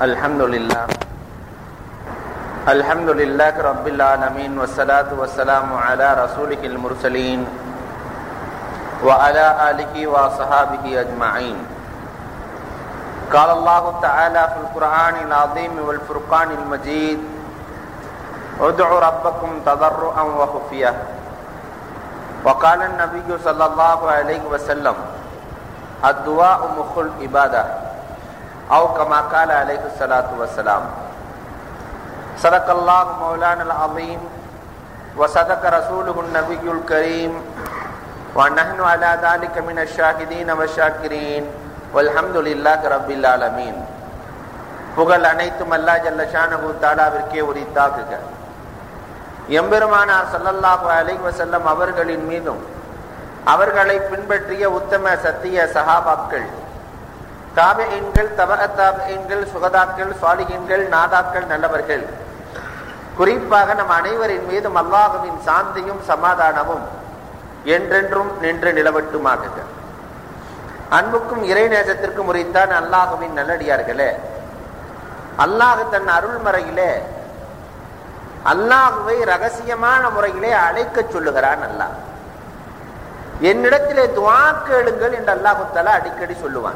الحمد لله الحمد لله رب العالمين والصلاة والسلام على رسوله المرسلين وعلى آله وصحابه أجمعين قال الله تعالى في القرآن العظيم والفرقان المجيد ادعوا ربكم تضرعا وخفية وقال النبي صلى الله عليه وسلم الدعاء مخ العبادة أو كما قال عليه الصلاة والسلام صدق الله مولانا العظيم وصدق رسوله النبي الكريم ونحن على ذلك من الشاهدين والشاكرين والحمد لله رب العالمين புகழ் அனைத்தும் அல்லா ஜல்லஷானகு தாலாவிற்கே உரித்தாக்குக எம்பெருமானார் சல்லல்லாஹு அலைஹி வஸல்லம் அவர்களின் மீதும் அவர்களை பின்பற்றிய உத்தம சத்திய சஹாபாக்கள் தாபெயின்கள் தப தாபெயின்கள் சுகதாக்கள் சுவாலிகின்கள் நாதாக்கள் நல்லவர்கள் குறிப்பாக நம் அனைவரின் மீதும் அல்லாஹுவின் சாந்தியும் சமாதானமும் என்றென்றும் நின்று நிலவட்டுமாக அன்புக்கும் இறைநேசத்திற்கும் உரித்தான் அல்லாஹுவின் நல்லடியார்களே அல்லாஹு தன் அருள்மறையிலே அல்லாஹுவை ரகசியமான முறையிலே அழைக்க சொல்லுகிறான் அல்லாஹ் என்னிடத்திலே துவா கேளுங்கள் என்று அல்லாஹு தலா அடிக்கடி சொல்லுவான்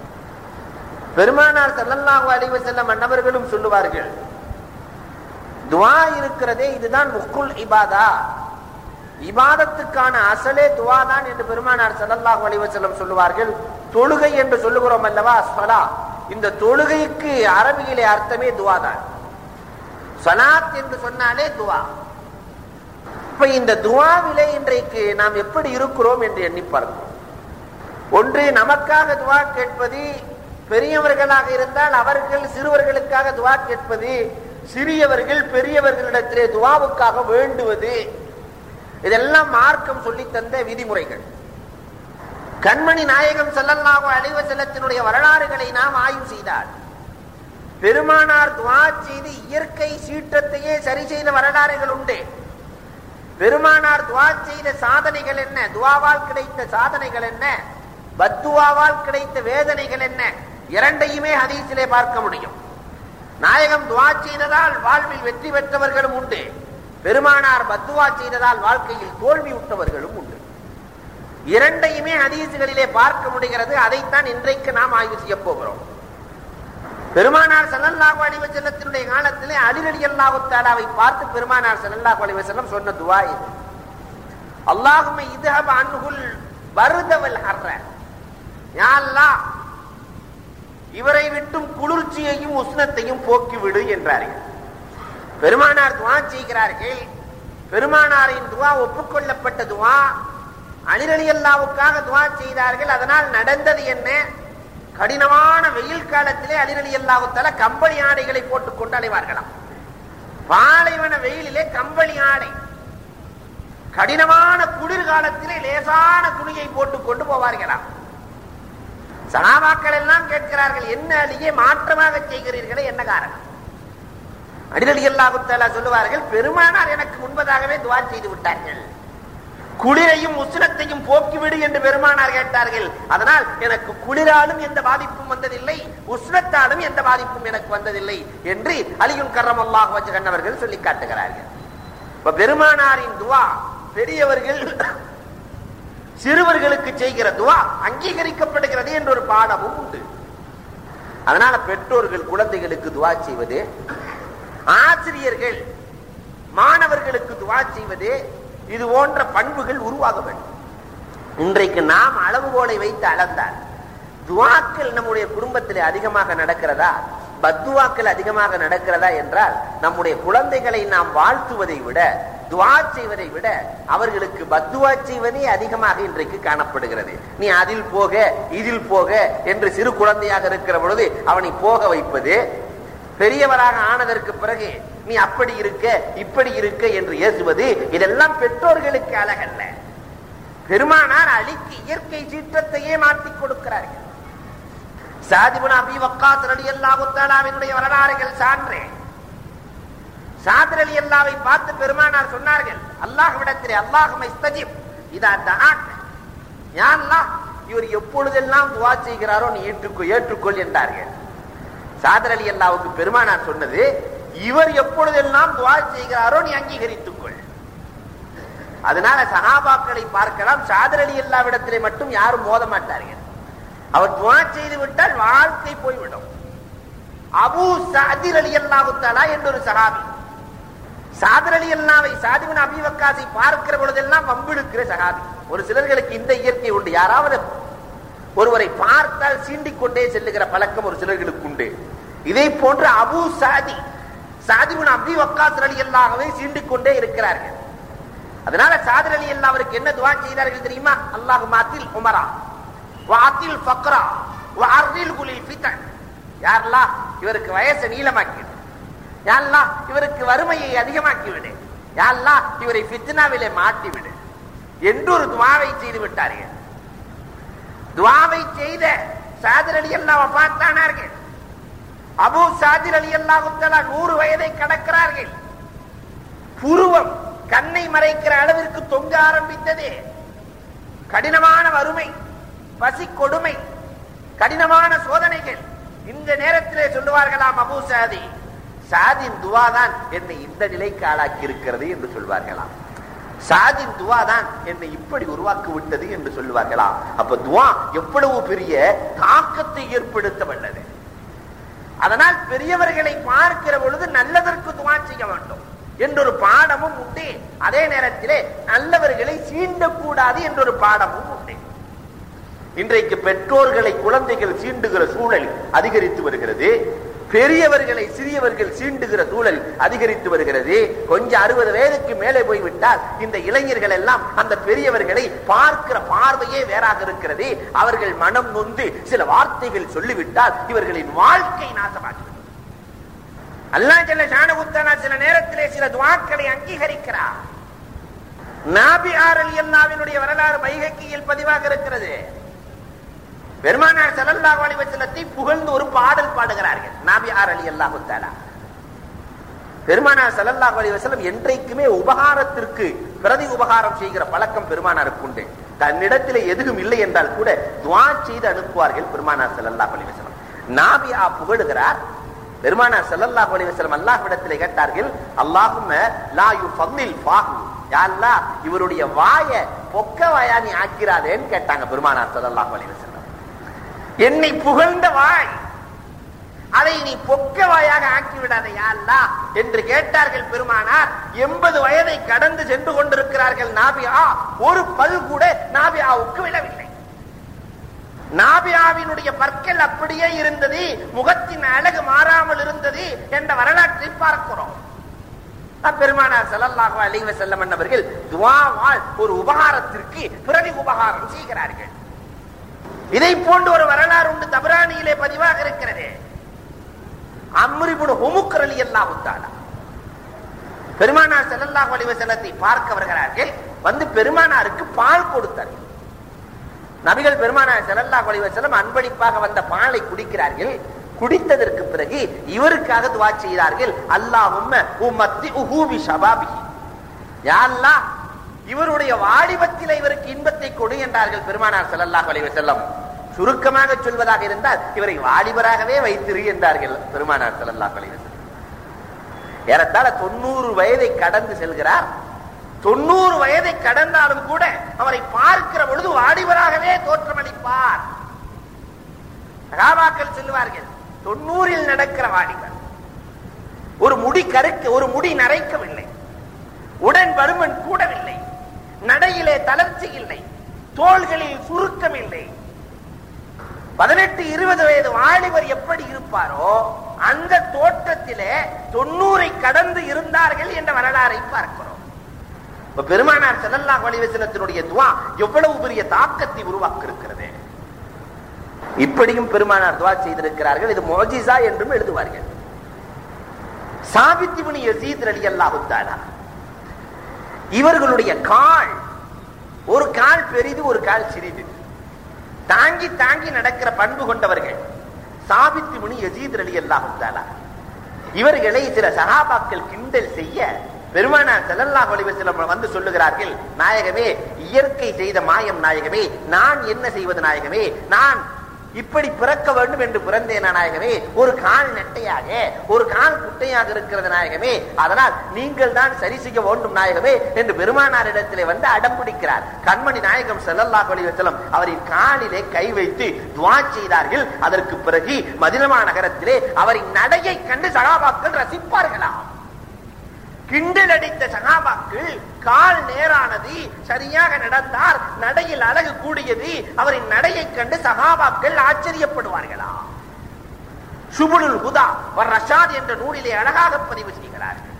பெருமானார் சல்லல்லாஹு அலைவ செல்ல மன்னவர்களும் சொல்லுவார்கள் துவா இருக்கிறதே இதுதான் முக்குல் இபாதா இபாதத்துக்கான அசலே துவா தான் என்று பெருமானார் சல்லல்லாஹு அலைவ செல்லம் சொல்லுவார்கள் தொழுகை என்று சொல்லுகிறோம் அல்லவா ஸ்வலா இந்த தொழுகைக்கு அரபியிலே அர்த்தமே துவா தான் சலாத் என்று சொன்னாலே துவா இப்ப இந்த துவாவிலே இன்றைக்கு நாம் எப்படி இருக்கிறோம் என்று எண்ணி பார்க்கிறோம் ஒன்று நமக்காக துவா கேட்பது பெரியவர்களாக இருந்தால் அவர்கள் சிறுவர்களுக்காக துவா கேட்பது சிறியவர்கள் பெரியவர்களிடத்திலே துவாவுக்காக வேண்டுவது இதெல்லாம் மார்க்கம் சொல்லி தந்த விதிமுறைகள் கண்மணி நாயகம் செல்லல்லாக அழிவ செல்லத்தினுடைய வரலாறுகளை நாம் ஆய்வு செய்தால் பெருமானார் துவா செய்து இயற்கை சீற்றத்தையே சரி செய்த வரலாறுகள் உண்டு பெருமானார் துவா செய்த சாதனைகள் என்ன துவாவால் கிடைத்த சாதனைகள் என்ன பத்துவாவால் கிடைத்த வேதனைகள் என்ன இரண்டையுமே ஹதீஸிலே பார்க்க முடியும் நாயகம் துவா செய்ததால் வாழ்வில் வெற்றி பெற்றவர்களும் உண்டு பெருமானார் பத்துவா செய்ததால் வாழ்க்கையில் தோல்வி விட்டவர்களும் உண்டு இரண்டையுமே ஹதீசுகளிலே பார்க்க முடிகிறது அதைத்தான் இன்றைக்கு நாம் ஆய்வு செய்ய போகிறோம் பெருமானார் சல்லல்லாஹு அலைஹி வஸல்லத்தினுடைய காலத்திலே அலிரலி அல்லாஹு தஆலாவை பார்த்து பெருமானார் சல்லல்லாஹு அலைஹி வஸல்லம் சொன்ன துஆ இது அல்லாஹும்ம இத்ஹப் அன்ஹுல் பர்தவல் ஹர்ர யா அல்லாஹ் இவரை விட்டும் குளிர்ச்சியையும் உஷ்ணத்தையும் போக்கி விடு என்றார்கள் பெருமானார் துவா செய்கிறார்கள் பெருமானாரின் துவா ஒப்புக்கொள்ளப்பட்ட துவா அலிரலி அல்லாவுக்காக துவா செய்தார்கள் அதனால் நடந்தது என்ன கடினமான வெயில் காலத்திலே அலிரலி அல்லாவுத்தால கம்பளி ஆடைகளை போட்டுக் கொண்டு அலைவார்களாம் பாலைவன வெயிலிலே கம்பளி ஆடை கடினமான குளிர்காலத்திலே லேசான துணியை போட்டுக் கொண்டு போவார்களாம் சனாபாக்கள் எல்லாம் கேட்கிறார்கள் என்ன அழியே மாற்றமாக செய்கிறீர்களே என்ன காரணம் அடிரடி அல்லாஹுத்தாலா சொல்லுவார்கள் பெருமானார் எனக்கு முன்பதாகவே துவா செய்து விட்டார்கள் குளிரையும் உஷ்ணத்தையும் போக்கிவிடு என்று பெருமானார் கேட்டார்கள் அதனால் எனக்கு குளிராலும் எந்த பாதிப்பும் வந்ததில்லை உஷ்ணத்தாலும் எந்த பாதிப்பும் எனக்கு வந்ததில்லை என்று அலியும் கரம் அல்லாஹ் வச்சு கண்ணவர்கள் சொல்லி காட்டுகிறார்கள் இப்ப பெருமானாரின் துவா பெரியவர்கள் சிறுவர்களுக்கு செய்கிற துவா அங்கீகரிக்கப்படுகிறது என்ற ஒரு பாடமும் உண்டு அதனால பெற்றோர்கள் குழந்தைகளுக்கு துவா செய்வது ஆசிரியர்கள் மாணவர்களுக்கு துவா செய்வது இது போன்ற பண்புகள் உருவாக வேண்டும் இன்றைக்கு நாம் அளவுகோலை வைத்து அளந்தால் துவாக்கள் நம்முடைய குடும்பத்தில் அதிகமாக நடக்கிறதா பத்துவாக்கள் அதிகமாக நடக்கிறதா என்றால் நம்முடைய குழந்தைகளை நாம் வாழ்த்துவதை விட துவா செய்வதை விட அவர்களுக்கு பத்துவா செய்வதே அதிகமாக இன்றைக்கு காணப்படுகிறது நீ அதில் போக இதில் போக என்று சிறு குழந்தையாக இருக்கிற பொழுது அவனை போக வைப்பது பெரியவராக ஆனதற்கு பிறகு நீ அப்படி இருக்க இப்படி இருக்க என்று ஏசுவது இதெல்லாம் பெற்றோர்களுக்கு அழகல்ல பெருமானார் அழிக்கு இயற்கை சீற்றத்தையே மாற்றிக் கொடுக்கிறார்கள் சாதிபுன் அபி வக்காஸ் ரலி அல்லாஹுத்தாலாவினுடைய வரலாறுகள் சான்றே சாதர் அலி அல்லாவை பார்த்து பெருமானார் சொன்னார்கள் அல்லாஹ்விடத்திலே அல்லாஹும் இஸ்தஜிப் இதா தஆக் யா அல்லாஹ் இவர் எப்பொழுதெல்லாம் துவா செய்கிறாரோ நீ ஏற்றுக்கொள் ஏற்றுக்கொள் என்றார்கள் சாதர் அலி அல்லாவுக்கு பெருமானார் சொன்னது இவர் எப்பொழுதெல்லாம் துவா செய்கிறாரோ நீ அங்கீகரித்துக் கொள் அதனால சகாபாக்களை பார்க்கலாம் சாதர் அலி அல்லாவிடத்திலே மட்டும் யாரும் மோத மாட்டார்கள் அவர் துவா செய்து விட்டால் வாழ்க்கை போய்விடும் அபு சாதிர் அலி அல்லாஹுத்தாலா என்றொரு சகாபி சாதர் அலி அல்லாவை சாதிபின் அபிவக்காசை பார்க்கிற பொழுதெல்லாம் வம்பிழுக்கிற சகாபி ஒரு சிலர்களுக்கு இந்த இயற்கை உண்டு யாராவது ஒருவரை பார்த்தால் சீண்டிக் கொண்டே செல்லுகிற பழக்கம் ஒரு சிலர்களுக்கு உண்டு இதை போன்று அபு சாதி சாதிபின் அபி வக்காஸ் அலி அல்லாஹவை சீண்டிக் கொண்டே இருக்கிறார்கள் அதனால சாதர் அலி அல்லா அவருக்கு என்ன துவா செய்தார்கள் தெரியுமா அல்லாஹு மாத்தில் உமரா வாத்தில் ஃபக்ரா வாரில் குலில் ஃபிதன் யாரெல்லாம் இவருக்கு வயசை நீளமாக்கி யாரெல்லாம் இவருக்கு வறுமையை அதிகமாக்கி விடு யாரெல்லாம் இவரை ஃபித்னாவிலே மாட்டி விடு என்று ஒரு துவாவை செய்து விட்டார்கள் துவாவை செய்த சாதிர் அலி அல்லாவை பார்த்தானார்கள் அபு சாதிர் அலி அல்லாஹுத்தலா நூறு வயதை கடக்கிறார்கள் புருவம் கண்ணை மறைக்கிற அளவிற்கு தொங்க ஆரம்பித்தது கடினமான வறுமை பசி கொடுமை கடினமான சோதனைகள் இந்த நேரத்திலே சொல்லுவார்களாம் அபு சாதி சாதின் துவாதான் என்னை இந்த நிலைக்கு ஆளாக்கி இருக்கிறது என்று சொல்வார்களாம் சாதின் துவா தான் என்னை இப்படி உருவாக்கி விட்டது என்று சொல்லுவார்களாம் அப்ப துவா எவ்வளவு பெரிய தாக்கத்தை ஏற்படுத்த வல்லது அதனால் பெரியவர்களை பார்க்கிற பொழுது நல்லதற்கு துவா செய்ய வேண்டும் என்றொரு பாடமும் உண்டு அதே நேரத்திலே நல்லவர்களை சீண்டக்கூடாது என்றொரு பாடமும் உண்டு இன்றைக்கு பெற்றோர்களை குழந்தைகள் சீண்டுகிற சூழல் அதிகரித்து வருகிறது பெரியவர்களை சிறியவர்கள் சீண்டுகிற சூழல் அதிகரித்து வருகிறது கொஞ்சம் அறுபது வயதுக்கு மேலே போய்விட்டால் இந்த இளைஞர்கள் எல்லாம் அந்த பெரியவர்களை பார்க்கிற பார்வையே வேறாக இருக்கிறது அவர்கள் மனம் நொந்து சில வார்த்தைகள் சொல்லிவிட்டால் இவர்களின் வாழ்க்கை நாசமாகிறது அல்லாஹ் ஜல்ல ஷானகுத்தானா சில நேரத்திலே சில துவாக்களை அங்கீகரிக்கிறார் நாபி ஆரல் அல்லாவினுடைய வரலாறு வைகக்கியில் பதிவாக இருக்கிறது பெருமானார் ஸல்லல்லாஹு அலைஹி வஸல்லத்தை புகழ்ந்து ஒரு பாடல் பாடுகிறார்கள் நாபி ஆர் அலி அல்லாஹு தஆலா பெருமானார் ஸல்லல்லாஹு அலைஹி வஸல்லம் என்றைக்குமே உபகாரத்திற்கு பிரதி உபகாரம் செய்கிற பழக்கம் பெருமானாருக்கு உண்டு தன்னிடத்தில் எதுவும் இல்லை என்றால் கூட துவா செய்து அனுப்புவார்கள் பெருமானார் ஸல்லல்லாஹு அலைஹி வஸல்லம் நாபியா புகழுகிறார் பெருமானார் ஸல்லல்லாஹு அலைஹி வஸல்லம் அல்லாஹ்விடத்திலே கேட்டார்கள் அல்லாஹும்ம லா யுஃபல்லில் ஃபாஹு யா அல்லாஹ் இவருடைய வாய பொக்க வாயா நீ ஆக்கிறாதேன்னு கேட்டாங்க பெருமானார் ஸல்லல்லாஹு அலைஹி வஸல்லம் என்னை புகழ்ந்த வாய் அதை நீ பொக்க வாயாக ஆக்கி விடாத யா அல்லாஹ் என்று கேட்டார்கள் பெருமானார் எண்பது வயதை கடந்து சென்று கொண்டிருக்கிறார்கள் நாபியா ஒரு பல் கூட நாபியாவுக்கு விழவில்லை நாபியாவினுடைய பற்கள் அப்படியே இருந்தது முகத்தின் அழகு மாறாமல் இருந்தது என்ற வரலாற்றை பார்க்கிறோம் பெருமானார் ஸல்லல்லாஹு அலைஹி வஸல்லம் அவர்கள் துஆவால் ஒரு உபகாரத்திற்கு பிரதி உபகாரம் செய்கிறார்கள் இதை போன்ற ஒரு வரலாறு உண்டு தபரானியிலே பதிவாக இருக்கிறது அம்ரிபுன் ஹுமுக்கர் அலி அல்லாஹு தஆலா பெருமானார் ஸல்லல்லாஹு அலைஹி வஸல்லத்தை பார்க்க வருகிறார்கள் வந்து பெருமானாருக்கு பால் கொடுத்தார்கள் நபிகள் பெருமானார் ஸல்லல்லாஹு அலைஹி வஸல்லம் அன்பளிப்பாக வந்த பாலை குடிக்கிறார்கள் குடித்ததற்கு பிறகு இவருக்காக துவா செய்தார்கள் அல்லாஹும்ம உம்மத்தி உஹூபி ஷபாபிஹி யா அல்லாஹ் இவருடைய வாலிபத்திலே இவருக்கு இன்பத்தை கொடு என்றார்கள் பெருமானார் ஸல்லல்லாஹு அலைஹி வஸல்லம் சுருக்கமாக சொல்வதாக இருந்தால் இவரை வாலிபராகவே வைத்திரு என்றார்கள் பெருமானார் ஸல்லல்லாஹு அலைஹி வஸல்லம் ஏறத்தாழ தொண்ணூறு வயதை கடந்து செல்கிறார் தொண்ணூறு வயதை கடந்தாலும் கூட அவரை பார்க்கிற பொழுது வாலிபராகவே தோற்றமளிப்பார் சகாபாக்கள் சொல்லுவார்கள் தொண்ணூறில் நடக்கிற வாலிபர் ஒரு முடி கருக்க ஒரு முடி நரைக்கவில்லை உடன் பருமன் கூடவில்லை நடையிலே தளர்ச்சி இல்லை தோள்களில் சுருக்கம் இல்லை பதினெட்டு இருபது வயது வாலிபர் எப்படி இருப்பாரோ அந்த தோற்றத்திலே தொண்ணூரை கடந்து இருந்தார்கள் என்ற வரலாறை பார்க்கிறோம் இப்ப பெருமானார் ஸல்லல்லாஹு அலைஹி வஸல்லத்தினுடைய துவா எவ்வளவு பெரிய தாக்கத்தை உருவாக்கி இருக்கிறது இப்படியும் பெருமானார் துவா செய்திருக்கிறார்கள் இது மோஜிசா என்றும் எழுதுவார்கள் சாபித்திபுனி யசீத் ரலியல்லாஹு தஆலா இவர்களுடைய கால் ஒரு கால் பெரிது ஒரு கால் சிறிது தாங்கி தாங்கி நடக்கிற பண்பு கொண்டவர்கள் சாபித்து முனி யசீத் அலி அல்லாஹு இவர்களை சில சகாபாக்கள் கிண்டல் செய்ய பெருமானார் ஸல்லல்லாஹு அலைஹி வஸல்லம் வந்து சொல்லுகிறார்கள் நாயகமே இயற்கை செய்த மாயம் நாயகமே நான் என்ன செய்வது நாயகமே நான் இப்படி பிறக்க வேண்டும் என்று பிறந்தேன் நாயகமே ஒரு கால் நெட்டையாக ஒரு கால் குட்டையாக இருக்கிறது நாயகமே அதனால் நீங்கள் தான் சரி செய்ய வேண்டும் நாயகமே என்று பெருமானாரிடத்திலே வந்து அடம் பிடிக்கிறார் கண்மணி நாயகம் செல்லல்லா கொலிவசலம் அவரின் காலிலே கை வைத்து துவா செய்தார்கள் அதற்கு பிறகு மதினமா நகரத்திலே அவரின் நடையை கண்டு சகாபாக்கள் ரசிப்பார்களாம் கிண்டல் அடித்த சகாபாக்கள் கால் நேரானது சரியாக நடந்தார் நடையில் அழகு கூடியது அவரின் நடையை கண்டு சகாபாக்கள் ஆச்சரியப்படுவார்களா சுபுலுல் ஹுதா ஒரு ரஷாத் என்ற நூலிலே அழகாக பதிவு செய்கிறார்கள்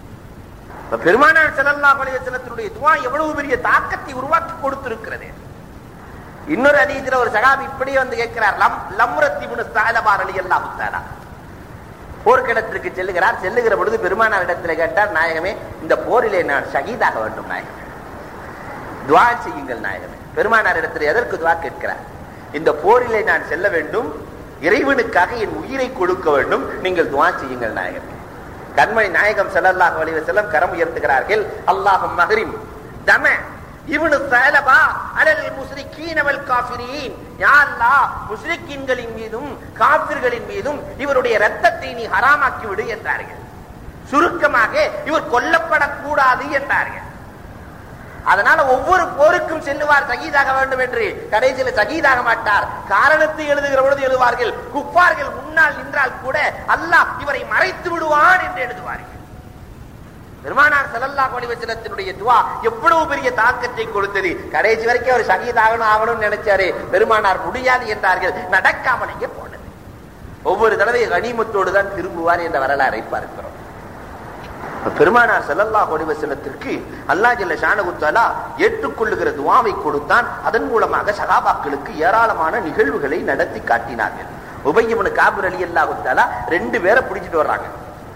இப்ப பெருமானார் ஸல்லல்லாஹு அலைஹி வஸல்லத்தினுடைய துவா எவ்வளவு பெரிய தாக்கத்தை உருவாக்கி கொடுத்திருக்கிறது இன்னொரு அதீதில ஒரு சகாபி இப்படியே வந்து கேட்கிறார் லம் லம்ரத்தி முனு சாலபார் அலி அல்லாஹு தஆலா போர்க்களத்திற்கு செல்லுகிறார் செல்லுகிற பொழுது பெருமானார் இடத்துல கேட்டார் நாயகமே இந்த போரிலே நான் ஷகீதாக வேண்டும் நாயகமே துவா செய்யுங்கள் நாயகமே பெருமானார் இடத்துல எதற்கு துவா கேட்கிறார் இந்த போரிலே நான் செல்ல வேண்டும் இறைவனுக்காக என் உயிரை கொடுக்க வேண்டும் நீங்கள் துவா செய்யுங்கள் நாயகமே கண்மணி நாயகம் ஸல்லல்லாஹு அலைஹி வஸல்லம் கரம் உயர்த்துகிறார்கள் அல்லாஹும் மஹரிம் தம இவனு சலபா அலல் முஸ்ரிக்கீன வல் காஃபிரீன் யா அல்லாஹ் முஸ்ரிக்கீன்களின் மீதும் காஃபிர்களின் மீதும் இவருடைய ரத்தத்தை நீ ஹராமாக்கி விடு என்றார்கள் சுருக்கமாக இவர் கொல்லப்படக்கூடாது என்றார்கள் அதனால ஒவ்வொரு போருக்கும் செல்லுவார் சகீதாக வேண்டும் என்று கடைசியில் சகீதாக மாட்டார் காரணத்தை எழுதுகிற பொழுது எழுதுவார்கள் குப்பார்கள் முன்னால் நின்றால் கூட அல்லாஹ் இவரை மறைத்து விடுவான் என்று எழுதுவார்கள் பெருமானார் ஸல்லல்லாஹு அலைஹி வஸல்லத்தினுடைய துவா எவ்வளவு பெரிய தாக்கத்தை கொடுத்தது கடைசி வரைக்கும் அவர் சகிதாகணும் ஆகணும்னு நினைச்சாரு பெருமானார் முடியாது என்றார்கள் நடக்காமலேயே போனது ஒவ்வொரு தடவை கனிமத்தோடு தான் திரும்புவார் என்ற வரலாறை பார்க்கிறோம் பெருமானார் ஸல்லல்லாஹு அலைஹி வஸல்லத்திற்கு அல்லாஹ் ஜல்ல ஷானஹு தஆலா ஏற்றுக்கொள்ளுகிற துஆவை கொடுத்தான் அதன் மூலமாக சஹாபாக்களுக்கு ஏராளமான நிகழ்வுகளை நடத்தி காட்டினார்கள் உபய் இப்னு காபிர் ரலியல்லாஹு தஆலா ரெண்டு பேரை பிடிச்சிட்டு வர்றாங்க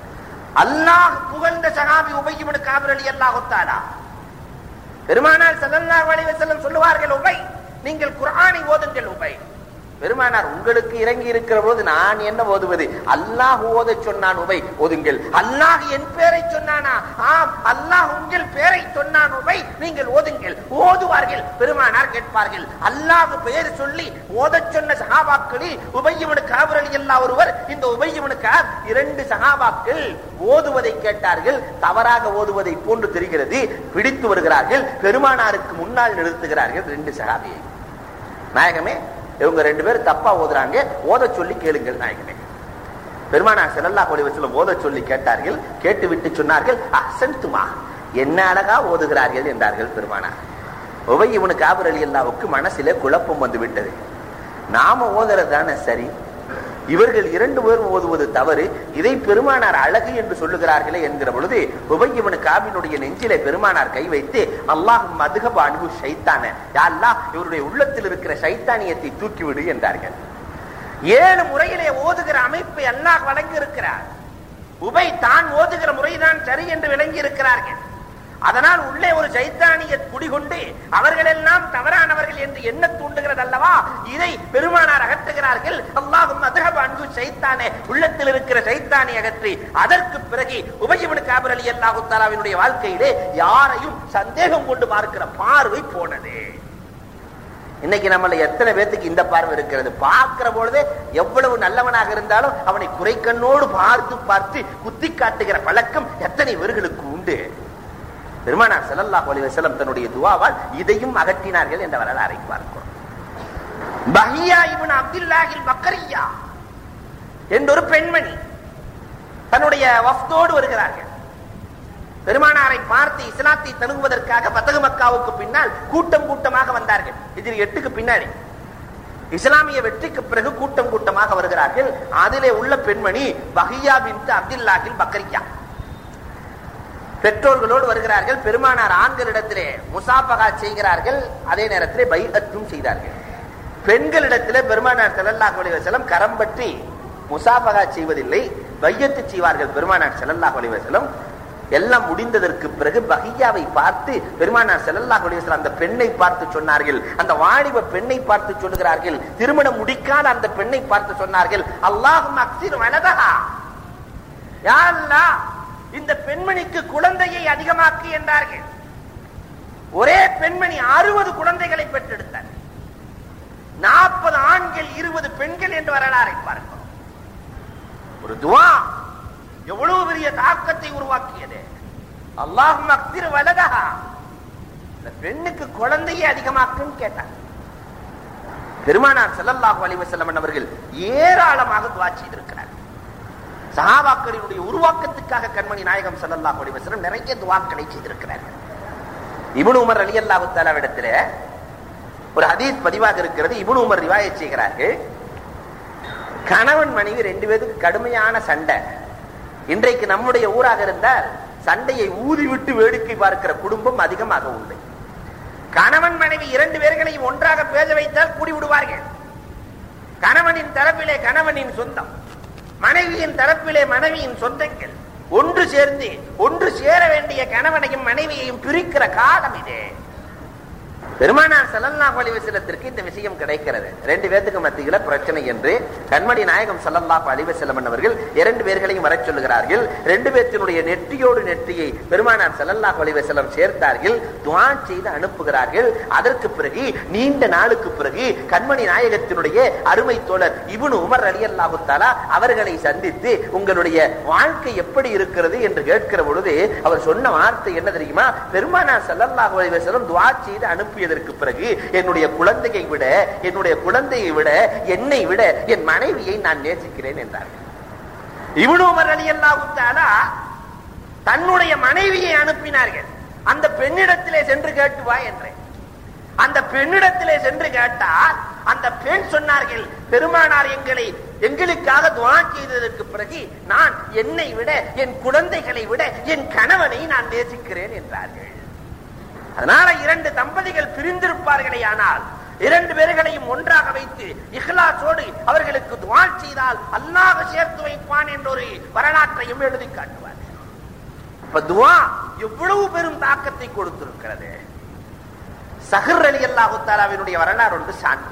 அல்லாஹ் புகழ்ந்த சஹாபி உபய் இப்னு காபிர் ரலியல்லாஹு தஆலா பெருமானார் ஸல்லல்லாஹு அலைஹி வஸல்லம் சொல்லுவார்கள் உபை நீங்கள் குர்ஆனை ஓதுங்கள் உபை பெருமானார் உங்களுக்கு இறங்கி இருக்கிற போது நான் என்ன ஓதுவது அல்லாஹ் ஓத சொன்னான் உபை ஓதுங்கள் அல்லாஹ் என் பேரை சொன்னானா ஆம் அல்லாஹ் உங்கள் பேரை சொன்னான் உபை நீங்கள் ஓதுங்கள் ஓதுவார்கள் பெருமானார் கேட்பார்கள் அல்லாஹ் பெயர் சொல்லி ஓதச் சொன்ன சகாபாக்களில் உபையவனு காவரலி எல்லா ஒருவர் இந்த உபையவனு காப் இரண்டு சகாபாக்கள் ஓதுவதை கேட்டார்கள் தவறாக ஓதுவதை போன்று தெரிகிறது பிடித்து வருகிறார்கள் பெருமானாருக்கு முன்னால் நிறுத்துகிறார்கள் ரெண்டு சகாபியை நாயகமே இவங்க ரெண்டு பேரும் தப்பா ஓதுறாங்க ஓத சொல்லி கேளுங்கள் நாயகமே பெருமானார் ஸல்லல்லாஹு அலைஹி வஸல்லம் ஓத சொல்லி கேட்டார்கள் கேட்டு விட்டு சொன்னார்கள் அஹ்சன்துமா என்ன அழகா ஓதுகிறார்கள் என்றார்கள் பெருமானார் உபை இவனுக்கு ஆபர் அலி அல்லாவுக்கு மனசிலே குழப்பம் வந்து விட்டது நாம ஓதுறது தானே சரி இவர்கள் இரண்டு பேரும் ஓதுவது தவறு இதை பெருமானார் அழகு என்று சொல்லுகிறார்களே என்கிற பொழுது உபய்யவனு காபினுடைய நெஞ்சிலே பெருமானார் கை வைத்து அல்லாஹ் மதுகப அன்பு சைத்தான அல்லாஹ் இவருடைய உள்ளத்தில் இருக்கிற சைத்தானியத்தை தூக்கிவிடு என்றார்கள் ஏழு முறையிலே ஓதுகிற அமைப்பை அல்லாஹ் வழங்கி இருக்கிறார் உபை தான் ஓதுகிற முறைதான் சரி என்று விளங்கி இருக்கிறார்கள் அதனால் உள்ளே ஒரு சைத்தானிய குடிகொண்டு அவர்கள் எல்லாம் தவறானவர்கள் என்று எண்ண தூண்டுகிறது அல்லவா இதை பெருமானார் அகற்றுகிறார்கள் அல்லாஹும் அதகப அன்பு சைத்தானே உள்ளத்தில் இருக்கிற சைத்தானை அகற்றி அதற்கு பிறகு உபயவனு காபர் அலி அல்லாஹு தாலாவினுடைய வாழ்க்கையிலே யாரையும் சந்தேகம் கொண்டு பார்க்கிற பார்வை போனது இன்னைக்கு நம்மள எத்தனை பேத்துக்கு இந்த பார்வை இருக்கிறது பார்க்கிற பொழுதே எவ்வளவு நல்லவனாக இருந்தாலும் அவனை குறைக்கண்ணோடு பார்த்து பார்த்து குத்தி காட்டுகிற பழக்கம் எத்தனை பேர்களுக்கு உண்டு பெருமானார் ஸல்லல்லாஹு அலைஹி வஸல்லம் தன்னுடைய துவாவால் இதையும் அகற்றினார்கள் என்ற வரலாறை பார்க்கிறோம் பஹியா இப்னு அப்துல்லாஹில் பக்கரியா என்ற ஒரு பெண்மணி தன்னுடைய வஃப்தோடு வருகிறார்கள் பெருமானாரை பார்த்து இஸ்லாத்தை தழுவுவதற்காக பத்தகு மக்காவுக்கு பின்னால் கூட்டம் கூட்டமாக வந்தார்கள் இதில் எட்டுக்கு பின்னாடி இஸ்லாமிய வெற்றிக்கு பிறகு கூட்டம் கூட்டமாக வருகிறார்கள் அதிலே உள்ள பெண்மணி பஹியா பின் அப்துல்லாஹில் பக்கரியா பெற்றோர்களோடு வருகிறார்கள் பெருமானார் ஆண்களிடத்திலே முசாபகா செய்கிறார்கள் அதே நேரத்திலே பைஅத்தும் செய்தார்கள் பெண்களிடத்திலே பெருமானார் ஸல்லல்லாஹு அலைஹி வஸல்லம் கரம் பற்றி முசாபகா செய்வதில்லை பையத்து செய்வார்கள் பெருமானார் ஸல்லல்லாஹு அலைஹி வஸல்லம் எல்லாம் முடிந்ததற்கு பிறகு பஹியாவை பார்த்து பெருமானார் ஸல்லல்லாஹு அலைஹி வஸல்லம் அந்த பெண்ணை பார்த்து சொன்னார்கள் அந்த வாலிப பெண்ணை பார்த்து சொல்லுகிறார்கள் திருமணம் முடிக்காத அந்த பெண்ணை பார்த்து சொன்னார்கள் அல்லாஹும் அக்ஸிர் வலதஹா யா அல்லாஹ் இந்த பெண்மணிக்கு குழந்தையை அதிகமாக்கு என்றார்கள் ஒரே பெண்மணி அறுபது குழந்தைகளை பெற்றெடுத்தார் நாற்பது ஆண்கள் இருபது பெண்கள் என்று வரலாறை பார்க்கிறோம் ஒரு துவா எவ்வளவு பெரிய தாக்கத்தை உருவாக்கியது அல்லாஹ் மக்திர் வலதஹா இந்த பெண்ணுக்கு குழந்தையே அதிகமாக்குன்னு கேட்டாங்க பெருமானார் ஸல்லல்லாஹு அலைஹி வஸல்லம் அவர்கள் ஏராளமாக துவா செய்திருக்கிறார் சஹாபாக்களினுடைய உருவாக்கத்துக்காக கண்மணி நாயகம் ஸல்லல்லாஹு அலைஹி வஸல்லம் நிறைய துவாக்களை செய்திருக்கிறார்கள் இப்னு உமர் ரலியல்லாஹு தஆலாவிடத்திலே ஒரு ஹதீஸ் பதிவாக இருக்கிறது இப்னு உமர் ரிவாயத் செய்கிறார்கள் கணவன் மனைவி ரெண்டு பேருக்கு கடுமையான சண்டை இன்றைக்கு நம்முடைய ஊராக இருந்தால் சண்டையை ஊதிவிட்டு வேடிக்கை பார்க்கிற குடும்பம் அதிகமாக உண்டு கணவன் மனைவி இரண்டு பேர்களையும் ஒன்றாக பேச வைத்தால் கூடி விடுவார்கள் கணவனின் தரப்பிலே கணவனின் சொந்தம் மனைவியின் தரப்பிலே மனைவியின் சொந்தங்கள் ஒன்று சேர்ந்து ஒன்று சேர வேண்டிய கணவனையும் மனைவியையும் பிரிக்கிற காலம் இது பெருமானார் ஸல்லல்லாஹு அலைஹி வஸல்லத்திற்கு இந்த விஷயம் கிடைக்கிறது ரெண்டு பேத்துக்கு மத்தியில பிரச்சனை என்று கண்மணி நாயகம் ஸல்லல்லாஹு அலைஹி வஸல்லம் அவர்கள் இரண்டு பேர்களையும் வரச் சொல்லுகிறார்கள் ரெண்டு பேத்தினுடைய நெற்றியோடு நெற்றியை பெருமானார் ஸல்லல்லாஹு அலைஹி வஸல்லம் சேர்த்தார்கள் துஆ செய்து அனுப்புகிறார்கள் அதற்கு பிறகு நீண்ட நாளுக்கு பிறகு கண்மணி நாயகத்தினுடைய அருமை தோழர் இப்னு உமர் ரலியல்லாஹு தஆலா அவர்களை சந்தித்து உங்களுடைய வாழ்க்கை எப்படி இருக்கிறது என்று கேட்கிற பொழுது அவர் சொன்ன வார்த்தை என்ன தெரியுமா பெருமானார் ஸல்லல்லாஹு அலைஹி வஸல்லம் துஆ செய்து அனுப்பியதற்கு பிறகு என்னுடைய குழந்தையை விட என்னுடைய குழந்தையை விட என்னை விட என் மனைவியை நான் நேசிக்கிறேன் என்றார் இப்னு உமர் ரலியல்லாஹு தஆலா தன்னுடைய மனைவியை அனுப்பினார்கள் அந்த பெண்ணிடத்திலே சென்று கேட்டு வா என்றேன் அந்த பெண்ணிடத்திலே சென்று கேட்டால் அந்த பெண் சொன்னார்கள் பெருமானார் எங்களை எங்களுக்காக துவா செய்ததற்கு பிறகு நான் என்னை விட என் குழந்தைகளை விட என் கணவனை நான் நேசிக்கிறேன் என்றார்கள் அதனால இரண்டு தம்பதிகள் பிரிந்திருப்பார்களே ஆனால் இரண்டு பேர்களையும் ஒன்றாக வைத்து இஹ்லாசோடு அவர்களுக்கு துவா செய்தால் அல்லாஹ் சேர்த்து வைப்பான் என்ற ஒரு வரலாற்றையும் எழுதி காட்டுவார் இப்ப துவா எவ்வளவு பெரும் தாக்கத்தை கொடுத்திருக்கிறது சஹர் அலி அல்லாஹு தாலாவினுடைய வரலாறு ஒன்று சான்று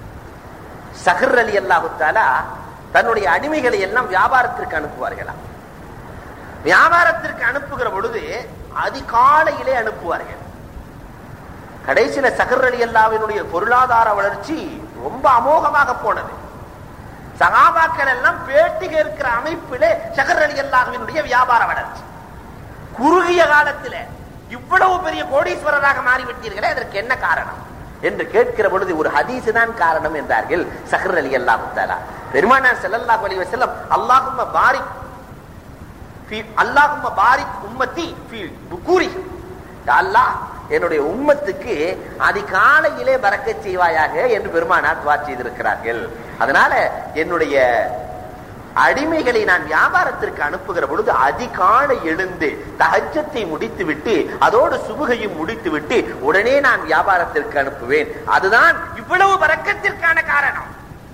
சஹர் அலி அல்லாஹு தாலா தன்னுடைய அடிமைகளை எல்லாம் வியாபாரத்திற்கு அனுப்புவார்களாம் வியாபாரத்திற்கு அனுப்புகிற பொழுது அதிகாலையிலே அனுப்புவார்கள் கடைசியில சஹர் அலி அல்லாவினுடைய பொருளாதார வளர்ச்சி ரொம்ப அமோகமாக போனது சகாபாக்கள் எல்லாம் பேட்டி கேட்கிற அமைப்பிலே சஹர் அலி அல்லாஹ்வினுடைய வியாபார வளர்ச்சி குறுகிய காலத்துல இவ்வளவு பெரிய கோடீஸ்வரராக மாறிவிட்டீர்களே அதற்கு என்ன காரணம் என்று கேட்கிற பொழுது ஒரு ஹதீஸ் தான் காரணம் என்றார்கள் சஹர் அலி அல்லாஹு தாலா பெருமானார் ஸல்லல்லாஹு அலைஹி வஸல்லம் அல்லாஹும்ம பாரிக் ஃபீ அல்லாஹும்ம பாரிக் உம்மத்தி ஃபீ புகூரி யா அல்லாஹ் என்னுடைய உம்மத்துக்கு அதிகாலையிலே பறக்கச் செய்வாயாக என்று பெருமானார் துவா செய்திருக்கிறார்கள் அதனால என்னுடைய அடிமைகளை நான் வியாபாரத்திற்கு அனுப்புகிற பொழுது அதிகாலை எழுந்து தஹஜத்தை முடித்து விட்டு அதோடு சுபுகையும் முடித்து விட்டு உடனே நான் வியாபாரத்திற்கு அனுப்புவேன் அதுதான் இவ்வளவு பறக்கத்திற்கான காரணம்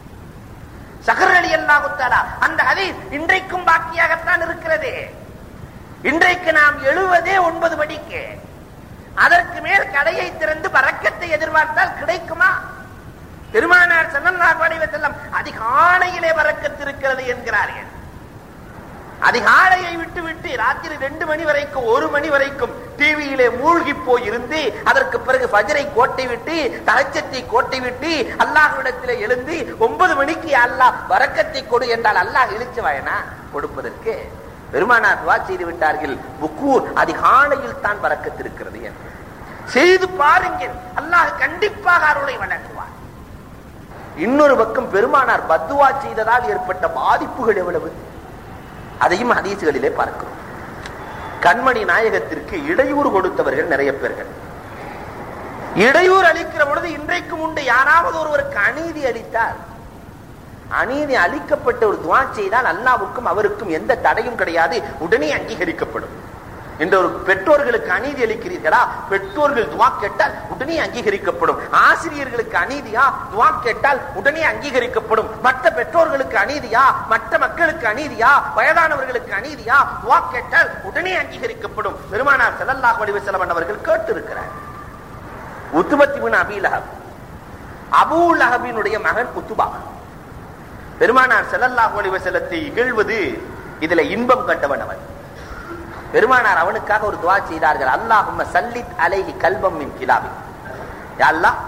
சகர் அலி அல்லாஹுத்தாலா அந்த ஹதீஸ் இன்றைக்கும் பாக்கியாகத்தான் இருக்கிறது இன்றைக்கு நாம் எழுவதே ஒன்பது மணிக்கு அதற்கு மேல் கடையை திறந்து பறக்கத்தை எதிர்பார்த்தால் கிடைக்குமா பெருமானார் ஸல்லல்லாஹு அலைஹி வஸல்லம் அதிகாலையிலே பறக்கத்து இருக்கிறது என்கிறார்கள் அதிகாலையை விட்டு விட்டு ராத்திரி ரெண்டு மணி வரைக்கும் ஒரு மணி வரைக்கும் டிவியிலே மூழ்கி போய் இருந்து அதற்கு பிறகு ஃபஜரை கோட்டை விட்டு தஹஜத்தை கோட்டை விட்டு அல்லாஹ்விடத்திலே எழுந்து ஒன்பது மணிக்கு அல்லாஹ் வரக்கத்தை கொடு என்றால் அல்லாஹ் இழிச்சு வாயனா கொடுப்பதற்கு பெருமானார் துவா செய்து விட்டார்கள் புக்கூர் அதிகாலையில் தான் பறக்கத்திருக்கிறது என்று செய்து பாருங்கள் அல்லாஹ் கண்டிப்பாக அருளை வழங்குவார் இன்னொரு பக்கம் பெருமானார் பத்துவா செய்ததால் ஏற்பட்ட பாதிப்புகள் எவ்வளவு அதையும் ஹதீசுகளிலே பார்க்கிறோம் கண்மணி நாயகத்திற்கு இடையூறு கொடுத்தவர்கள் நிறைய பேர்கள் இடையூறு அளிக்கிற பொழுது இன்றைக்கும் உண்டு யாராவது ஒருவருக்கு அநீதி அளித்தால் அநீதி அளிக்கப்பட்ட ஒரு துவா செய்தால் அல்லாவுக்கும் அவருக்கும் எந்த தடையும் கிடையாது உடனே அங்கீகரிக்கப்படும் இந்த ஒரு பெற்றோர்களுக்கு அநீதி அளிக்கிறீர்களா பெற்றோர்கள் துவா கேட்டால் உடனே அங்கீகரிக்கப்படும் ஆசிரியர்களுக்கு அநீதியா துவா கேட்டால் உடனே அங்கீகரிக்கப்படும் மற்ற பெற்றோர்களுக்கு அநீதியா மற்ற மக்களுக்கு அநீதியா வயதானவர்களுக்கு அநீதியா துவா கேட்டால் உடனே அங்கீகரிக்கப்படும் பெருமானார் ஸல்லல்லாஹு அலைஹி வஸல்லம் அவர்கள் கேட்டு இருக்கிறார் உத்துபத்தி பின் அபீ லஹப் அபூ லஹபினுடைய மகன் உத்துபா பெருமானார் ஸல்லல்லாஹு அலைஹி வஸல்லத்தை இகழ்வது இதுல இன்பம் கண்டவன் அவன் பெருமானார் அவனுக்காக ஒரு துவா செய்தார்கள் அல்லாஹும்ம சல்லித் அலைஹி கல்பம் மின் கிலாபி யா அல்லாஹ்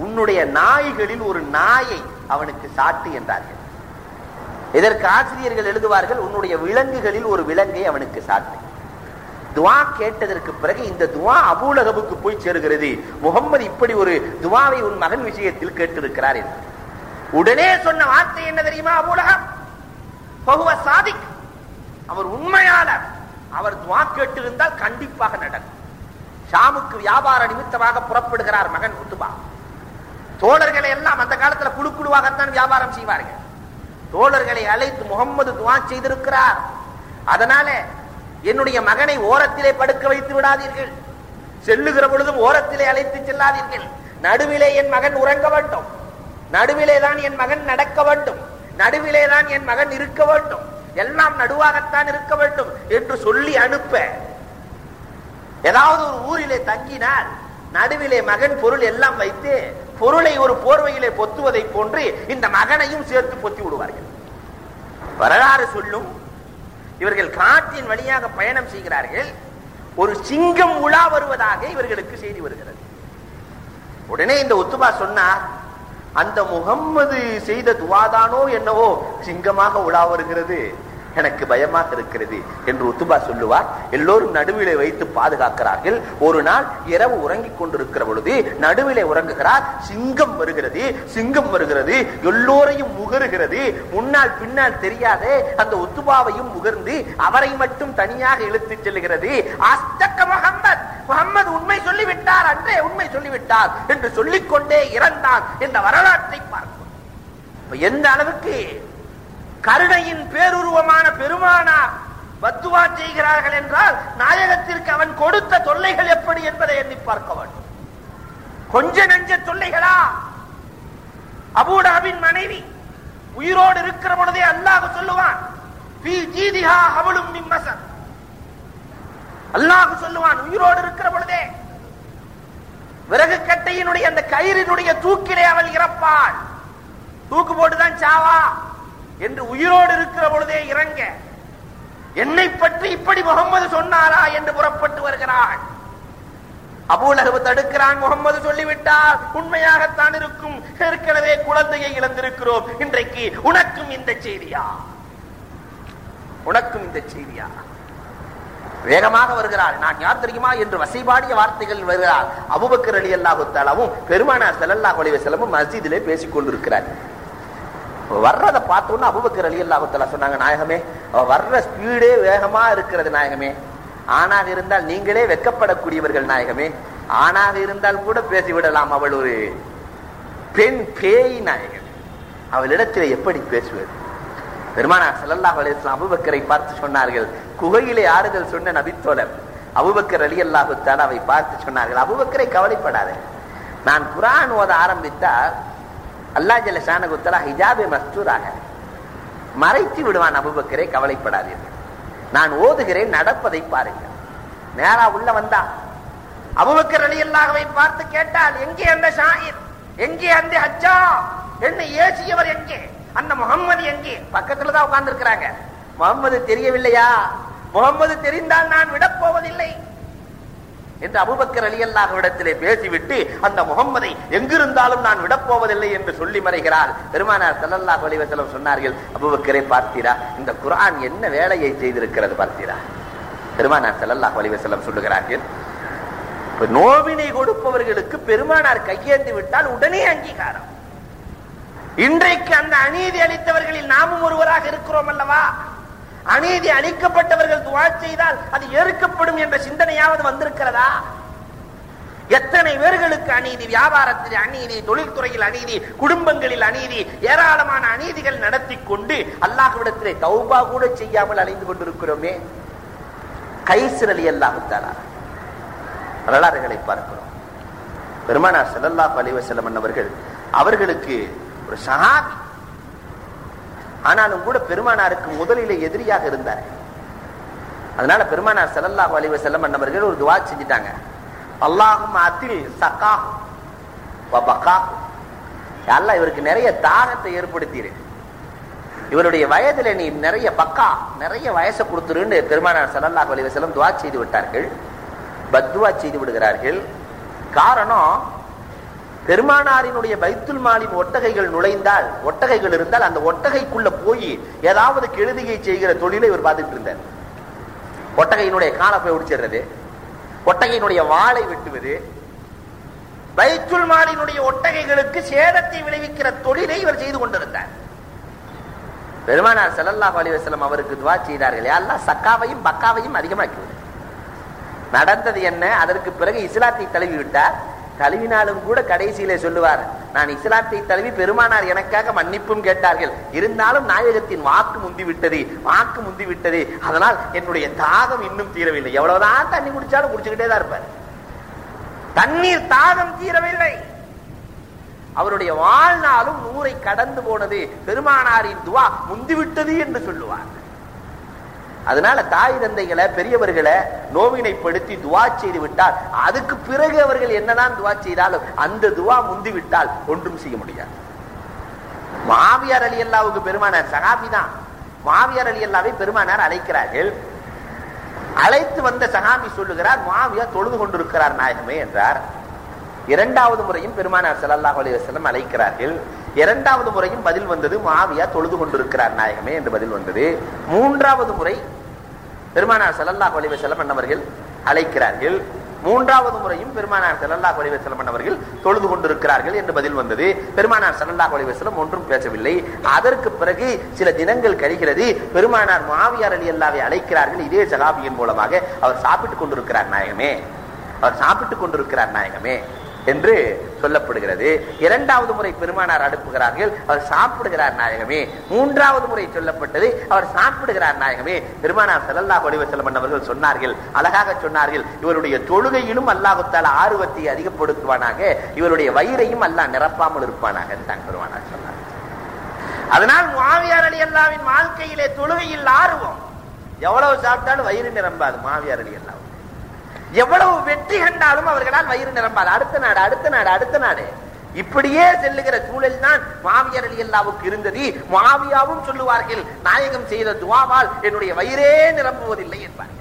உன்னுடைய நாய்களில் ஒரு நாயை அவனுக்கு சாட்டு என்றார்கள் இதற்கு ஆசிரியர்கள் எழுதுவார்கள் உன்னுடைய விலங்குகளில் ஒரு விலங்கை அவனுக்கு சாட்டு துவா கேட்டதற்கு பிறகு இந்த துவா அபூலகபுக்கு போய் சேருகிறது முகம்மது இப்படி ஒரு துவாவை உன் மகன் விஷயத்தில் கேட்டிருக்கிறார் என்று உடனே சொன்ன வார்த்தை என்ன தெரியுமா அபூலகம் பகுவ சாதிக் அவர் உண்மையாளர் அவர் துவா கேட்டிருந்தால் கண்டிப்பாக நடக்கும் ஷாமுக்கு வியாபார நிமித்தமாக புறப்படுகிறார் மகன் குத்துபா தோழர்களை எல்லாம் அந்த காலத்துல குழு குழுவாகத்தான் வியாபாரம் செய்வார்கள் தோழர்களை அழைத்து முகம்மது துவா செய்திருக்கிறார் அதனால என்னுடைய மகனை ஓரத்திலே படுக்க வைத்து விடாதீர்கள் செல்லுகிற பொழுதும் ஓரத்திலே அழைத்து செல்லாதீர்கள் நடுவிலே என் மகன் உறங்க வேண்டும் நடுவிலே தான் என் மகன் நடக்க வேண்டும் நடுவிலே தான் என் மகன் இருக்க வேண்டும் எல்லாம் நடுவாகத்தான் இருக்க வேண்டும் என்று சொல்லி அனுப்ப ஏதாவது ஒரு ஊரிலே தங்கினால் நடுவிலே மகன் பொருள் எல்லாம் வைத்து பொருளை ஒரு போர்வையிலே பொத்துவதை போன்று இந்த மகனையும் சேர்த்து பொத்தி விடுவார்கள் வரலாறு சொல்லும் இவர்கள் காட்டின் வழியாக பயணம் செய்கிறார்கள் ஒரு சிங்கம் உலா வருவதாக இவர்களுக்கு செய்தி வருகிறது உடனே இந்த ஒத்துபா சொன்னார் அந்த முகம்மது செய்த துவாதானோ என்னவோ சிங்கமாக உலா வருகிறது எனக்கு பயமாக இருக்கிறது என்று உத்துபா சொல்லுவார் எல்லோரும் நடுவிலே வைத்து பாதுகாக்கிறார்கள் ஒரு நாள் இரவு உறங்கிக் கொண்டிருக்கிற பொழுது நடுவிலே உறங்குகிறார் சிங்கம் வருகிறது சிங்கம் வருகிறது எல்லோரையும் முகருகிறது முன்னால் பின்னால் தெரியாதே அந்த உத்துபாவையும் முகர்ந்து அவரை மட்டும் தனியாக இழுத்துச் செல்லுகிறது அஸ்தக்க முகம்மது முகம்மது உண்மை சொல்லிவிட்டார் அன்றே உண்மை சொல்லிவிட்டார் என்று சொல்லிக்கொண்டே இறந்தான் என்ற வரலாற்றை பார்க்கும் இப்ப எந்த அளவுக்கு கருணையின் பேருருவமான பெருமானார் பத்துவா செய்கிறார்கள் என்றால் நாயகத்திற்கு அவன் கொடுத்த தொல்லைகள் எப்படி என்பதை எண்ணி பார்க்க வேண்டும் கொஞ்ச நெஞ்ச தொல்லைகளா அபூடாவின் மனைவி உயிரோடு இருக்கிற பொழுதே அல்லாஹ் சொல்லுவான் "ஃபீ ஜீதிஹா ஹபலும் மின் மஸர்." அல்லாஹ் சொல்லுவான் உயிரோடு இருக்கிற பொழுதே விறகு கட்டையினுடைய அந்த கயிறினுடைய தூக்கிலே அவள் இறப்பாள் தூக்கு போட்டுதான் சாவா என்று உயிரோடு இருக்கிற பொழுதே இறங்க என்னை பற்றி இப்படி முகம்மது சொன்னாரா என்று புறப்பட்டு வருகிறாள் அபூலகவு தடுக்கிறான் முகம்மது சொல்லிவிட்டார் உண்மையாகத்தான் இருக்கும் ஏற்கனவே குழந்தையை இழந்திருக்கிறோம் இன்றைக்கு உனக்கும் இந்த செய்தியா உனக்கும் இந்த செய்தியா வேகமாக வருகிறாள் நான் யார் தெரியுமா என்று வசைபாடிய வார்த்தைகள் வருகிறார் அபுபக்கர் அலி அல்லாஹுத்தாலாவும் பெருமானார் செல்லல்லாஹ் ஒளிவ செல்லமும் மஸ்ஜிதிலே பேசிக் கொண்டிருக்கிறார் வர்றதை பார்த்தோன்னு அபுபக்கர் அலி அல்லாஹுத்தாலா சொன்னாங்க நாயகமே அவ வர்ற ஸ்பீடே வேகமா இருக்கிறது நாயகமே ஆணாக இருந்தால் நீங்களே வெக்கப்படக்கூடியவர்கள் நாயகமே ஆணாக இருந்தால் கூட பேசிவிடலாம் அவள் ஒரு பெண் பேய் நாயகன் அவளிடத்தில் எப்படி பேசுவது பெருமானார் ஸல்லல்லாஹு அலைஹி வஸல்லம் அபூபக்கரை பார்த்து சொன்னார்கள் குகையிலே ஆறுதல் சொன்ன நபித்தோழர் அபூபக்கர் அலி அல்லாஹு அவை பார்த்து சொன்னார்கள் அபூபக்கரை கவலைப்படாதே நான் குர்ஆன் ஓத ஆரம்பித்தால் அல்லாஹ் ஜல்ல ஷானஹு தஆலா ஹிஜாபை மஸ்தூராக மறைத்து விடுவான் அபூபக்கரை கவலைப்படாதீர்கள் நான் ஓதுகிறேன் நடப்பதை பாருங்கள் நேரா உள்ள வந்தா அபூபக்கர் அலி அல்லாஹ்வை பார்த்து கேட்டால் எங்கே அந்த ஷாயிர் எங்கே அந்த ஹஜ்ஜா என்னை ஏசியவர் எங்கே அந்த முகம்மது எங்கே பக்கத்துல தான் உட்கார்ந்து இருக்கிறாங்க முகம்மது தெரியவில்லையா முகம்மது தெரிந்தால் நான் விடப் போவதில்லை என்று அபுபக்கர் அலி அல்லாஹ்விடத்திலே பேசிவிட்டு அந்த முகம்மதை எங்கிருந்தாலும் நான் விடப் போவதில்லை என்று சொல்லி மறைகிறார் பெருமானார் ஸல்லல்லாஹு அலைஹி வஸல்லம் சொன்னார்கள் அபுபக்கரை பார்த்தீரா இந்த குர்ஆன் என்ன வேலையை செய்திருக்கிறது பார்த்தீரா பெருமானார் ஸல்லல்லாஹு அலைஹி வஸல்லம் சொல்லுகிறார்கள் இப்ப நோவினை கொடுப்பவர்களுக்கு பெருமானார் கையேந்தி விட்டால் உடனே அங்கீகாரம் இன்றைக்கு அந்த அநீதி அளித்தவர்களில் நாமும் ஒருவராக இருக்கிறோம் அல்லவா அநீதி அளிக்கப்பட்டவர்கள் துவா செய்தால் அது ஏற்கப்படும் என்ற சிந்தனையாவது வந்திருக்கிறதா எத்தனை பேர்களுக்கு அநீதி வியாபாரத்தில் அநீதி தொழில்துறையில் அநீதி குடும்பங்களில் அநீதி ஏராளமான அநீதிகள் நடத்தி கொண்டு அல்லாஹ்விடத்திலே தௌபா கூட செய்யாமல் அலைந்து கொண்டிருக்கிறோமே கைசிறலி அல்லாஹுத்தாலா வரலாறுகளை பார்க்கிறோம் பெருமானார் ஸல்லல்லாஹு அலைஹி வஸல்லம் அவர்கள் அவர்களுக்கு ஒரு சஹாபி ஆனாலும் கூட பெருமானாருக்கு முதலிலே எதிரியாக இருந்தார் அதனால பெருமானார் ஸல்லல்லாஹு அலைஹி வஸல்லம் அவர்கள் ஒரு துவா செஞ்சிட்டாங்க அல்லாஹும் அதில் சகா வபகா அல்லாஹ் இவருக்கு நிறைய தாகத்தை ஏற்படுத்திடு இவருடைய வயதுல நீ நிறைய பக்கா நிறைய வயசை கொடுத்துருன்னு பெருமானார் ஸல்லல்லாஹு அலைஹி வஸல்லம் துவா செய்து விட்டார்கள் பத்வா செய்து விடுகிறார்கள் காரணம் பெருமானாரினுடைய பைத்துல் மாலின் ஒட்டகைகள் நுழைந்தால் ஒட்டகைகள் இருந்தால் அந்த ஒட்டகைக்குள்ள போய் ஏதாவது கெழுதியை செய்கிற தொழிலை இவர் பார்த்துட்டு இருந்தார் ஒட்டகையினுடைய காலை போய் ஒடிச்சிடுறது ஒட்டகையினுடைய வாளை வெட்டுவது பைத்துல் மாலினுடைய ஒட்டகைகளுக்கு சேதத்தை விளைவிக்கிற தொழிலை இவர் செய்து கொண்டிருந்தார் பெருமானார் ஸல்லல்லாஹு அலைஹி வஸல்லம் அவருக்கு துவா செய்தார்கள் யா அல்லாஹ் சக்காவையும் பக்காவையும் அதிகமாக்கி விடு நடந்தது என்ன அதற்கு பிறகு இஸ்லாத்தை தழுவி விட்டார் தழுவினாலும் கூட கடைசியிலே சொல்லுவார் நான் இஸ்லாத்தை தழுவி பெருமானார் எனக்காக மன்னிப்பும் கேட்டார்கள் இருந்தாலும் நாயகத்தின் வாக்கு முந்தி விட்டது வாக்கு முந்தி விட்டது அதனால் என்னுடைய தாகம் இன்னும் தீரவில்லை எவ்வளவுதான் தண்ணி குடிச்சாலும் குடிச்சுக்கிட்டே தான் இருப்பார் தண்ணீர் தாகம் தீரவில்லை அவருடைய வாழ்நாளும் நூறை கடந்து போனது பெருமானாரின் துவா முந்திவிட்டது என்று சொல்லுவார் அதனால தாய் தந்தைகளை பெரியவர்களை நோவினைப்படுத்தி துவா செய்து விட்டால் அதுக்கு பிறகு அவர்கள் என்னதான் துவா செய்தாலும் அந்த துவா முந்தி விட்டால் ஒன்றும் செய்ய முடியாது மாவியார் அலி அல்லாவுக்கு பெருமானார் சகாபி தான் மாவியார் அலி அல்லாவை பெருமானார் அழைக்கிறார்கள் அழைத்து வந்த சகாபி சொல்லுகிறார் மாவியார் தொழுது கொண்டிருக்கிறார் நாயகமே என்றார் இரண்டாவது முறையும் பெருமானார் ஸல்லல்லாஹு அலைஹி வஸல்லம் அழைக்கிறார்கள் இரண்டாவது முறையும் பதில் வந்தது மாவியா தொழுது கொண்டிருக்கிறார் நாயகமே என்று பதில் வந்தது மூன்றாவது முறை பெருமானார் ஸல்லல்லாஹு அலைஹி வஸல்லம் அன்னவர்கள் அழைக்கிறார்கள் மூன்றாவது முறையும் பெருமானார் ஸல்லல்லாஹு அலைஹி வஸல்லம் அன்னவர்கள் தொழுது கொண்டிருக்கிறார்கள் என்று பதில் வந்தது பெருமானார் ஸல்லல்லாஹு அலைஹி வஸல்லம் ஒன்றும் பேசவில்லை அதற்கு பிறகு சில தினங்கள் கழிகிறது பெருமானார் மாவியார் அலி அல்லாவை அழைக்கிறார்கள் இதே சகாபியின் மூலமாக அவர் சாப்பிட்டுக் கொண்டிருக்கிறார் நாயகமே அவர் சாப்பிட்டுக் கொண்டிருக்கிறார் நாயகமே என்று சொல்லப்படுகிறது இரண்டாவது முறை பெருமானார் அனுப்புகிறார்கள் அவர் சாப்பிடுகிறார் நாயகமே மூன்றாவது முறை சொல்லப்பட்டது அவர் சாப்பிடுகிறார் நாயகமே பெருமானார் ஸல்லல்லாஹு அலைஹி வஸல்லம் அவர்கள் சொன்னார்கள் அழகாக சொன்னார்கள் இவருடைய தொழுகையிலும் அல்லாஹ் தஆலா ஆர்வத்தை அதிகப்படுத்துவானாக இவருடைய வயிறையும் அல்லாஹ் நிரப்பாமல் இருப்பானாக தான் பெருமானார் சொன்னார் அதனால் மாவியார் அலி அல்லாவின் வாழ்க்கையிலே தொழுகையில் ஆர்வம் எவ்வளவு சாப்பிட்டாலும் வயிறு நிரம்பாது மாவியார் அலி அல்லாவும் எவ்வளவு வெற்றி கண்டாலும் அவர்களால் வயிறு நிரம்பாது அடுத்த நாடு அடுத்த நாடு அடுத்த நாடு இப்படியே செல்லுகிற சூழல் தான் மாவியர் அலி அல்லாவுக்கு இருந்தது மாவியாவும் சொல்லுவார்கள் நாயகம் செய்த துவாவால் என்னுடைய வயிறே நிரம்புவதில்லை என்பார்கள்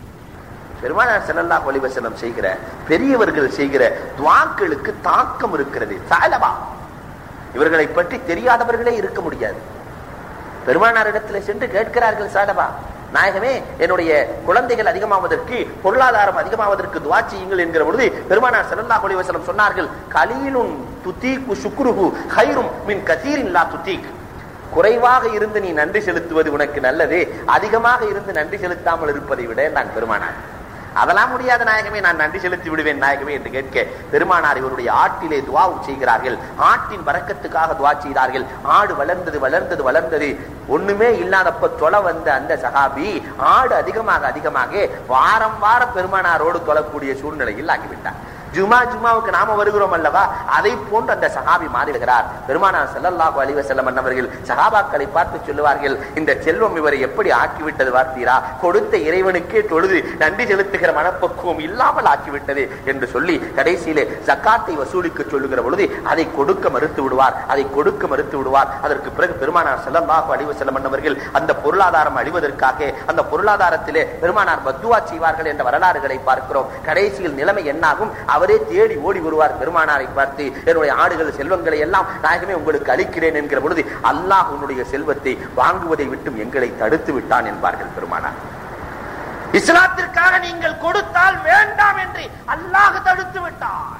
பெருமானார் ஸல்லல்லாஹு அலைஹி வஸல்லம் செய்கிற பெரியவர்கள் செய்கிற துவாக்களுக்கு தாக்கம் இருக்கிறது சாலபா இவர்களை பற்றி தெரியாதவர்களே இருக்க முடியாது பெருமானார் இடத்துல சென்று கேட்கிறார்கள் சாலபா நாயகமே என்னுடைய குழந்தைகள் அதிகமாவதற்கு பொருளாதாரம் அதிகமாவதற்கு துவா செய்யுங்கள் என்கிற பொழுது பெருமானார் ஸல்லல்லாஹு அலைஹி வஸல்லம் சொன்னார்கள் கலீலுன் துதீக்கு சுக்ருஹு ஹைரும் மின் கதீரின் லா துதீக் குறைவாக இருந்து நீ நன்றி செலுத்துவது உனக்கு நல்லது அதிகமாக இருந்து நன்றி செலுத்தாமல் இருப்பதை விட நான் பெருமானார் அதெல்லாம் முடியாத நாயகமே நான் நன்றி செலுத்தி விடுவேன் நாயகமே என்று கேட்க பெருமானார் இவருடைய ஆட்டிலே துவா செய்கிறார்கள் ஆட்டின் வரக்கத்துக்காக துவா செய்தார்கள் ஆடு வளர்ந்தது வளர்ந்தது வளர்ந்தது ஒண்ணுமே இல்லாதப்ப தொலை வந்த அந்த சகாபி ஆடு அதிகமாக அதிகமாக வாரம் வாரம் பெருமானாரோடு தொழக்கூடிய சூழ்நிலையில் ஆகிவிட்டார் ஜுமா ஜுமாவுக்கு நாம வருகிறோம் அல்லவா அதை போன்று அந்த சகாபி மாறிடுகிறார் பெருமானார் ஸல்லல்லாஹு அலைஹி வஸல்லம் அன்னவர்கள் சகாபாக்களை பார்த்து சொல்லுவார்கள் இந்த செல்வம் இவரை எப்படி ஆக்கிவிட்டது பார்த்தீரா கொடுத்த இறைவனுக்கே தொழுது நன்றி செலுத்துகிற மனப்பக்குவம் இல்லாமல் ஆக்கிவிட்டது என்று சொல்லி கடைசியிலே ஜக்காத்தை வசூலிக்க சொல்லுகிற பொழுது அதை கொடுக்க மறுத்து விடுவார் அதை கொடுக்க மறுத்து விடுவார் அதற்கு பிறகு பெருமானார் ஸல்லல்லாஹு அலைஹி வஸல்லம் அன்னவர்கள் அந்த பொருளாதாரம் அழிவதற்காக அந்த பொருளாதாரத்திலே பெருமானார் பத்துவா செய்வார்கள் என்ற வரலாறுகளை பார்க்கிறோம் கடைசியில் நிலைமை என்னாகும் அவரே தேடி ஓடி வருவார் பெருமானாரை பார்த்து என்னுடைய ஆடுகள் செல்வங்களை எல்லாம் நாயகமே உங்களுக்கு அளிக்கிறேன் என்கிற பொழுது அல்லாஹ் உன்னுடைய செல்வத்தை வாங்குவதை விட்டும் எங்களை தடுத்து விட்டான் என்பார்கள் பெருமானார் இஸ்லாத்திற்காக நீங்கள் கொடுத்தால் வேண்டாம் என்று அல்லாஹ் தடுத்து விட்டான்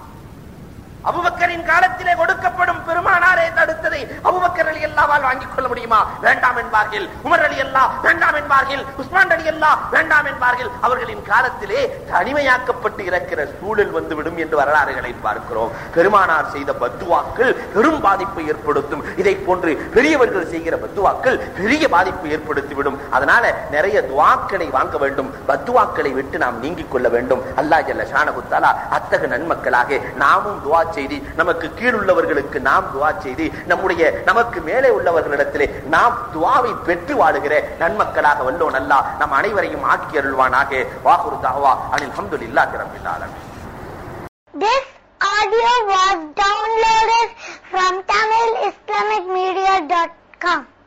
அபுபக்கரின் காலத்திலே கொடுக்கப்படும் பெருமானாரே தடுத்ததை அபுபக்கர் அலி அல்லாவால் வாங்கிக் கொள்ள முடியுமா வேண்டாம் என்பார்கள் உமர் அலி அல்லா வேண்டாம் என்பார்கள் உஸ்மான் அலி அல்லா வேண்டாம் என்பார்கள் அவர்களின் காலத்திலே தனிமையாக்கப்பட்டு இறக்கிற சூழல் வந்துவிடும் என்று வரலாறுகளை பார்க்கிறோம் பெருமானார் செய்த பத்துவாக்கள் பெரும் பாதிப்பை ஏற்படுத்தும் இதை போன்று பெரியவர்கள் செய்கிற பத்துவாக்கள் பெரிய பாதிப்பை ஏற்படுத்திவிடும் அதனால நிறைய துவாக்களை வாங்க வேண்டும் பத்துவாக்களை விட்டு நாம் நீங்கிக் கொள்ள வேண்டும் அல்லா ஜல்ல ஷானகுத்தாலா அத்தகு நன்மக்களாக நாமும் துவா செய்து நமக்கு கீழுள்ளவர்களுக்கு நாம் துவா செய்து நம்முடைய நமக்கு மேலே உள்ளவர்களிடத்திலே நாம் துவாவை பெற்று வாழுகிற நன்மக்களாக வல்லோன் அல்லா நம் அனைவரையும் ஆக்கி அருள்வானாக வாகுரு தாவா அனில் அல்ஹம்துலில்லாஹி ரப்பில் ஆலமீன் This audio was downloaded from TamilIslamicMedia.com.